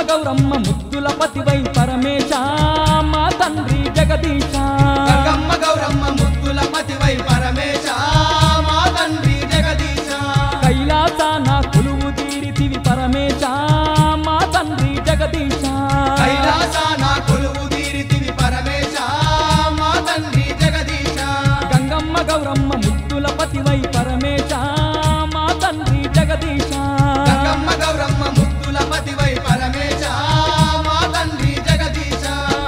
గౌరమ్మ ముద్దుల పతివై పరమేశ మా తండ్రి జగదీశ గంగమ్మ గౌరమ్మ ముద్దుల పతివై పరమేశ మా తండ్రి జగదీశ కైలాసాన కొలువు తీరితివి పరమేశ మా తండ్రి జగదీశ కైలాసాన కొలువు తీరితివి పరమేశ మా తండ్రి జగదీశ గంగమ్మ గౌరమ్మ ముద్దుల పతివై పరమేశ మా తండ్రి జగదీశ గంగమ్మ గౌరమ్మ ముద్దుల పతివై పరమేశ మా తండ్రి జగదీశ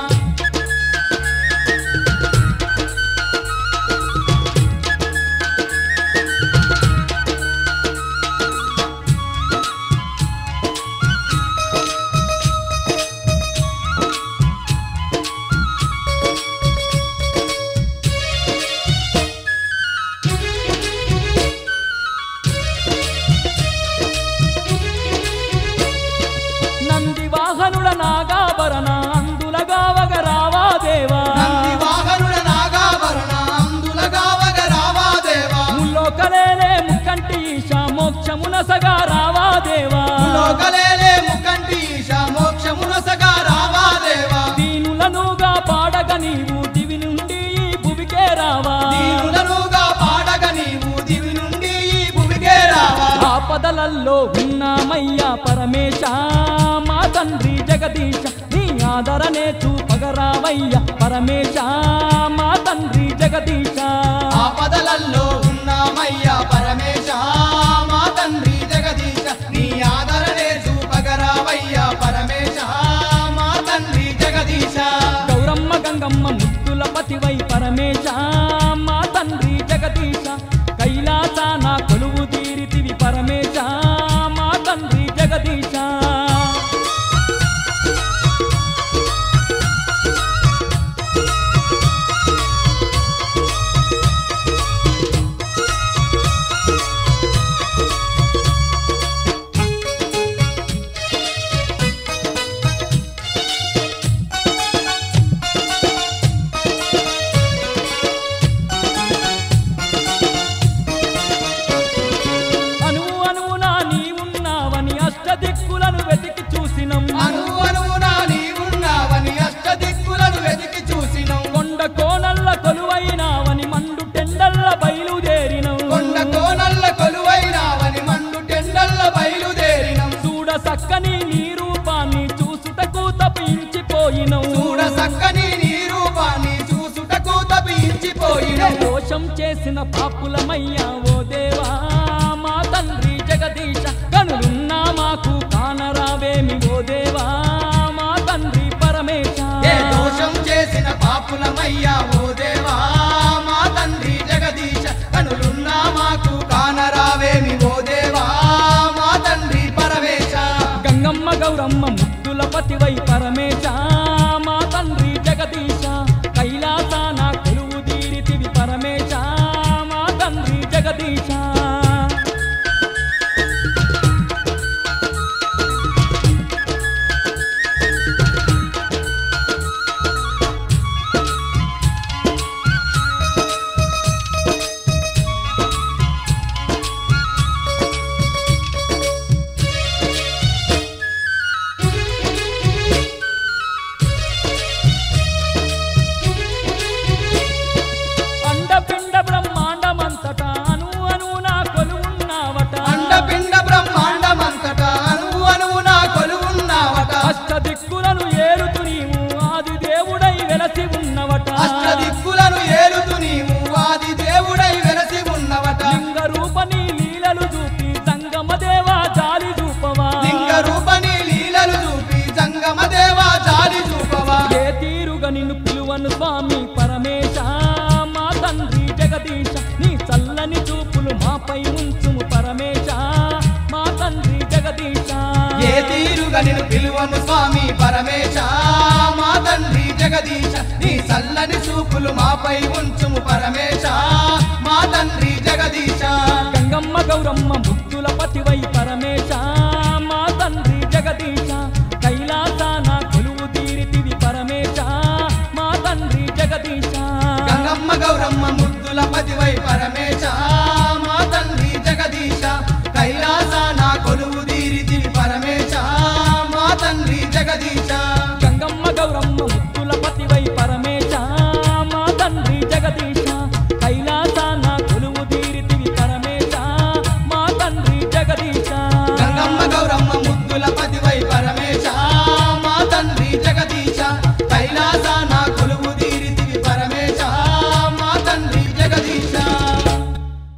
నంది వాహనుడ నాగాభరణ అందులగావగ రావా దేవా నంది వాహనుడ నాగాభరణ అందులగావగ రావా దేవా ముల్లోకలేలే ముక్కంటి ఈశ మోక్షమున సగా రావా దేవా లోకలేలే ముకంటి ఈశ మోక్షమునసగా రావా దేవా దీనులనుగా పాడగ నీవు దివి నుండి ఈ భువికే రావా దీనులనుగా పాడగ నీవు దివి నుండి ఈ భూమికే రావా ఆపదలల్లో ఉన్నామయ్యా పరమేశ మా తండ్రి జగదీశ నీ ఆదరణే చూపగరావయ్యా పరమేశ మా తండ్రి జగదీశ ఆపదలల్లో ఉన్నామయ్యా పరమేశ మా తండ్రి జగదీశ నీ ఆదరణే చూపగరావయ్యా పరమేశ మా తండ్రి జగదీశ గౌరమ్మ గంగమ్మ ముద్దుల పతివై పరమేశ మా తండ్రి జగదీశ కైలాసాన కొలువు తీరితివి పరమేశ మా తండ్రి జగదీశ అణువు అణువునా నీ ఉన్నావని అష్టదిక్కులను వెతికి చూసినం అను అనువునా నీవున్నావని అష్టదిక్కులను వెతికి చూసినం కొండ కోనల్ల కొలువైనావని మండు టెండల్ల బయలుదేరినం కొండ కోనల్ల కొలువైనావని మండు టెండల్ల బయలుదేరినం చూడ సక్కని నీ రూపాన్ని చూసుటకు తప్పించిపోయినం చూడ సక్కని నీ రూపాన్ని చూసుటకు తపించిపోయినం దోషం చేసిన పాపులమయ్యా ఓ దేవా మా తండ్రి జగదీశ కనులున్నా మాకు కానరావేమి ఓ దేవా మా తండ్రి పరమేశ ఏ దోషం చేసిన పాపులమయ్యా ఓ దేవా మా తండ్రి జగదీశ కనులున్నా మాకు కానరావేమి ఓ దేవా మా తండ్రి పరమేశ గంగమ్మ గౌరమ్మ ముద్దుల పతివై పరమేశ మా తండ్రి జగదీశ కైలాసాన కొలువు తీరితివి పరమేశ మా తండ్రి జగదీశ అండపిండ బ్రహ్మాండమంతటా అను అను నా కొలువున్నావట అండపిండ బ్రహ్మాండమంతటా అణువు అణువున కొలువున్నావట అష్టదిక్కులను ఏలుతు నీవు ఆది దేవుడై వెలసి ఉన్నవట అష్టదిక్కులను ఏలుతు నీవు ఆది దేవుడై వెలసి ఉన్నవట లింగ రూపని లీలలు చూపి సంగమ దేవా జాలి చూపవా లింగ రూపని లీలలు చూపి జంగమ దేవా జాలి చూపవా ఏ తీరుగా నిన్ను పిలువను స్వామి పరమేశ మా తండ్రి జగదీశ నీ చల్లని చూపులు మాపై ఉంచుము పరమేశ మా తండ్రి జగదీశ ఏ తీరుగా నిన్ను పిలువను స్వామి పరమేశ మా తండ్రి జగదీశ నీ చల్లని చూపులు మాపై ఉన్న